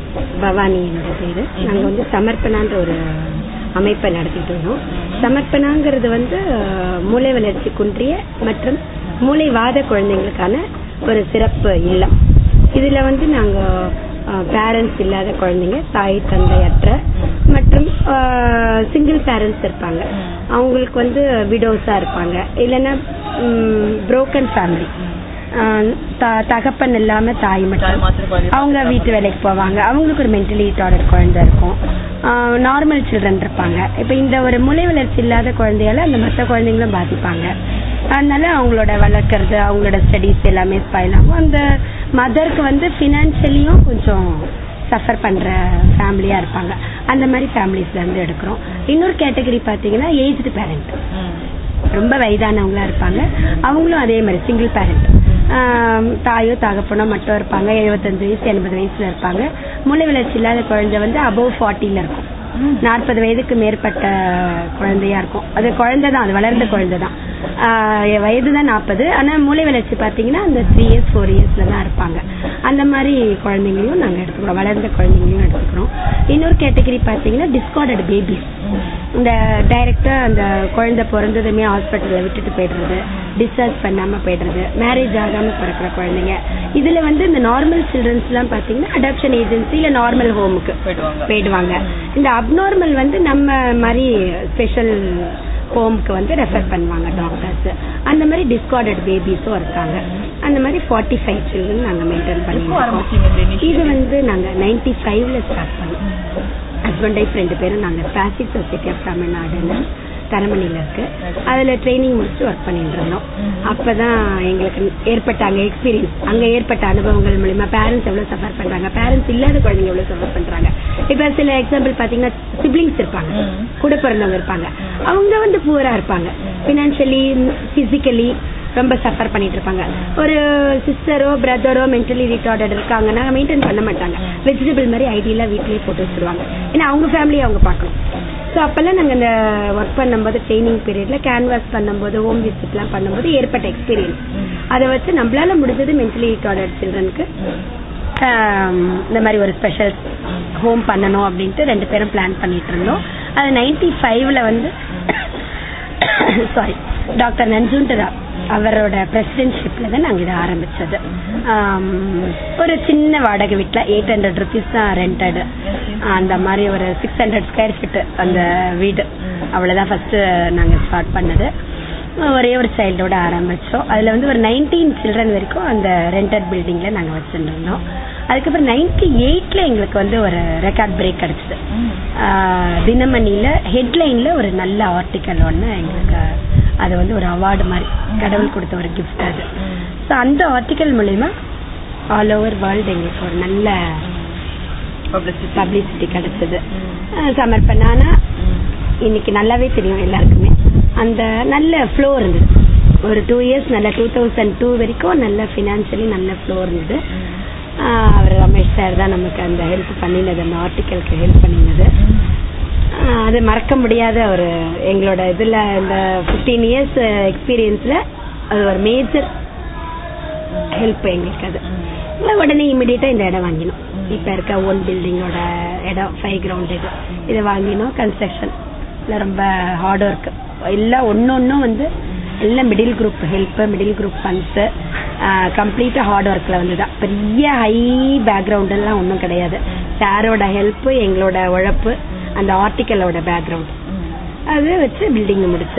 பவானி என்னோட பேரு நாங்க வந்து சமர்ப்பணான்ற ஒரு அமைப்பை நடத்திட்டு வரோம் சமர்ப்பணாங்கிறது வந்து அஹ், மூளை வளர்ச்சி குன்றிய மற்றும் மூளைவாத குழந்தைங்களுக்கான ஒரு சிறப்பு இல்லம் இதுல வந்து நாங்க பேரண்ட்ஸ் இல்லாத குழந்தைங்க தாய் தந்தையற்ற மற்றும் சிங்கிள் பேரண்ட்ஸ் இருப்பாங்க அவங்களுக்கு வந்து விடோஸா இருப்பாங்க இல்லைன்னா புரோக்கன் ஃபேமிலி தகப்பன் இல்லாம தாய் மட்டும் அவங்க வீட்டு வேலைக்கு போவாங்க அவங்களுக்கு ஒரு மென்டலி ரிட்டார்டட் குழந்தை இருக்கும் நார்மல் சில்ட்ரன் இருப்பாங்க இப்ப இந்த ஒரு மூளை வளர்ச்சி இல்லாத குழந்தையால அந்த மற்ற குழந்தைங்களும் பாதிப்பாங்க அதனால அவங்களோட வளர்க்கறது அவங்களோட ஸ்டடீஸ் எல்லாமே ஸ்பாயில் ஆகும் அந்த மதருக்கு வந்து ஃபினான்ஷியலியும் கொஞ்சம் சஃபர் பண்ற ஃபேமிலியா இருப்பாங்க அந்த மாதிரி ஃபேமிலிஸ்ல இருந்து எடுக்கிறோம் இன்னொரு கேட்டகரி பாத்தீங்கன்னா ஏஜ்டு பேரண்ட் ரொம்ப வயதானவங்களா இருப்பாங்க அவங்களும் அதே மாதிரி சிங்கிள் பேரண்ட் தாயோ தகப்பனோ மட்டும் இருப்பாங்க எழுபத்தஞ்சு வயசு எண்பது வயசுல இருப்பாங்க மூளை வளர்ச்சி இல்லாத குழந்தை வந்து அபவ் ஃபார்ட்டில இருக்கும் நாற்பது வயதுக்கு மேற்பட்ட குழந்தையா இருக்கும் அது குழந்தை தான் அது வளர்ந்த குழந்தை தான் வயது தான் நாற்பது ஆனா மூளை வளர்ச்சி பாத்தீங்கன்னா அந்த த்ரீ இயர்ஸ் ஃபோர் இயர்ஸ்ல தான் இருப்பாங்க அந்த மாதிரி குழந்தைங்களையும் நாங்க எடுத்துக்கிறோம் வளர்ந்த குழந்தைங்களையும் எடுத்துக்கிறோம் இன்னொரு கேட்டகரி பாத்தீங்கன்னா டிஸ்கார்டட் பேபிஸ் இந்த டைரக்டா அந்த குழந்தை பிறந்ததுமே ஹாஸ்பிட்டல்ல விட்டுட்டு போயிடுறது டிஸ்சார்ஜ் பண்ணாம போயிடுறது மேரேஜ் ஆகாம பிறக்கிற குழந்தைங்க இதுல வந்து இந்த நார்மல் சில்ட்ரன்ஸ் எல்லாம் பாத்தீங்கன்னா அடாப்ஷன் ஏஜென்சி இல்ல நார்மல் ஹோமுக்கு போயிடுவாங்க இந்த அப்நார்மல் வந்து நம்ம மாதிரி ஸ்பெஷல் ஹோம்க்கு வந்து ரெஃபர் பண்ணுவாங்க டாக்டர்ஸ் அந்த மாதிரி டிஸ்கார்டட் பேபிஸும் இருக்காங்க அந்த மாதிரி ஃபார்ட்டி ஃபைவ் சில்ட்ரன் நாங்க மெயின்டைன் பண்ணிருக்கோம் இது வந்து நாங்க நைன்டி ஃபைவ்ல ஸ்டார்ட் பண்ணோம் ஹஸ்பண்ட் ஒய்ஃப் ரெண்டு பேரும் நாங்க பிளாஸ்டிக் சொசைட்டி ஆஃப் தமிழ்நாடுன்னு தரமணியில இருக்கு அதுல ட்ரைனிங் முடிச்சு ஒர்க் பண்ணிட்டு இருந்தோம் அப்பதான் எங்களுக்கு ஏற்பட்ட அங்க எக்ஸ்பீரியன்ஸ் அங்க ஏற்பட்ட அனுபவங்கள் மூலியமா பேரண்ட்ஸ் எவ்வளவு சஃபர் பண்றாங்க பேரண்ட்ஸ் இல்லாத குழந்தைங்க எவ்வளவு சஃபர் பண்றாங்க இப்ப சில எக்ஸாம்பிள் பாத்தீங்கன்னா சிப்ளிங்ஸ் இருப்பாங்க கூட பிறந்தவங்க இருப்பாங்க அவங்க வந்து புவரா இருப்பாங்க பினான்சியலி பிசிக்கலி ரொம்ப சஃபர் பண்ணிட்டு இருப்பாங்க ஒரு சிஸ்டரோ பிரதரோ மென்டலி ரிட்டார்டட் இருக்காங்கன்னா மெயின்டைன் பண்ண மாட்டாங்க வெஜிடபிள் மாதிரி ஐடியா வீட்லயே போட்டு வச்சிருவாங்க ஏன்னா அவங்க ஃபேமிலியை அவங்க பார்க்கணும் ஸோ அப்பெல்லாம் நாங்கள் இந்த ஒர்க் பண்ணும்போது ட்ரைனிங் பீரியட்ல கேன்வாஸ் பண்ணும்போது ஹோம் விசிட்லாம் பண்ணும்போது ஏற்பட்ட எக்ஸ்பீரியன்ஸ் அதை வச்சு நம்மளால முடிஞ்சது மென்டலி ரிட்டார்டட் சில்ட்ரனுக்கு இந்த மாதிரி ஒரு ஸ்பெஷல் ஹோம் பண்ணணும் அப்படின்ட்டு ரெண்டு பேரும் பிளான் பண்ணிட்டு இருந்தோம் அது நைன்டி ஃபைவ்ல வந்து சாரி டாக்டர் நஞ்சுண்டரா அவரோட பிரசிடென்ட்ஷிப்ல தான் நாங்க இதை ஆரம்பிச்சது ஆம், ஒரு சின்ன வாடகை வீட்டுல எயிட் ஹண்ட்ரட் ருபீஸ் தான் ரெண்டட் அந்த மாதிரி ஒரு சிக்ஸ் ஹண்ட்ரட் ஸ்கொயர் ஃபீட் அந்த வீடு அவ்வளவுதான் ஃபர்ஸ்ட் நாங்க ஸ்டார்ட் பண்ணது ஒரே ஒரு சைல்டோட ஆரம்பிச்சோம் அதுல வந்து ஒரு நைன்டீன் சில்ட்ரன் வரைக்கும் அந்த ரெண்டட் பில்டிங்ல நாங்க வச்சிருந்தோம் அதுக்கப்புறம் நைன்டி எயிட்ல எங்களுக்கு வந்து ஒரு ரெக்கார்ட் பிரேக் கிடைச்சது ஆஹ் தினமணில ஹெட்லைன்ல ஒரு நல்ல ஆர்டிக்கல் ஒன்று எங்களுக்கு அது வந்து ஒரு அவார்டு மாதிரி கடவுள் கொடுத்த ஒரு கிஃப்ட் அது ஸோ அந்த ஆர்டிக்கல் மூலயமா ஆல் ஓவர் வேர்ல்டு எங்களுக்கு ஒரு நல்ல பப்ளிசிட்டி கிடைச்சது ஆஹ் சமர்ப்பணானா இன்னைக்கு நல்லாவே தெரியும் எல்லாருக்குமே அந்த நல்ல ஃப்ளோ இருந்தது ஒரு டூ இயர்ஸ் நல்ல டூ தௌசண்ட் டூ வரைக்கும் நல்ல ஃபினான்ஷியலி நல்ல ஃப்ளோ இருந்தது ஆஹ் அவர் ரமேஷ் சார் தான் நமக்கு அந்த ஹெல்ப் பண்ணினது அந்த ஆர்டிக்கலுக்கு ஹெல்ப் பண்ணினது ஆஹ் அது மறக்க முடியாத ஒரு எங்களோட இதுல இந்த 15 இயர்ஸ் எக்ஸ்பீரியன்ஸ்ல அது ஒரு மேஜர் ஹெல்ப் எங்களுக்கு அது உடனே இமிடியேட்டா இந்த இடம் வாங்கினோம் இப்ப இருக்க ஓன் பில்டிங்கோட இடம் ஃபைவ் கிரவுண்ட் இது இதை வாங்கினோம் கன்ஸ்ட்ரக்ஷன் ரொம்ப ஹார்ட் ஒர்க் எல்லாம் ஒன்னொன்னும் வந்து எல்லாம் middle group help middle group funds கம்ப்ளீட்டா ஹார்ட் ஒர்க்ல வந்துதான் பெரிய ஹை பேக்ரவுண்ட் எல்லாம் ஒன்றும் கிடையாது சாரோட ஹெல்ப் எங்களோட உழைப்பு அந்த ஆர்டிக்கலோட பேக்ரவுண்ட் அது வச்சு பில்டிங் முடிச்சு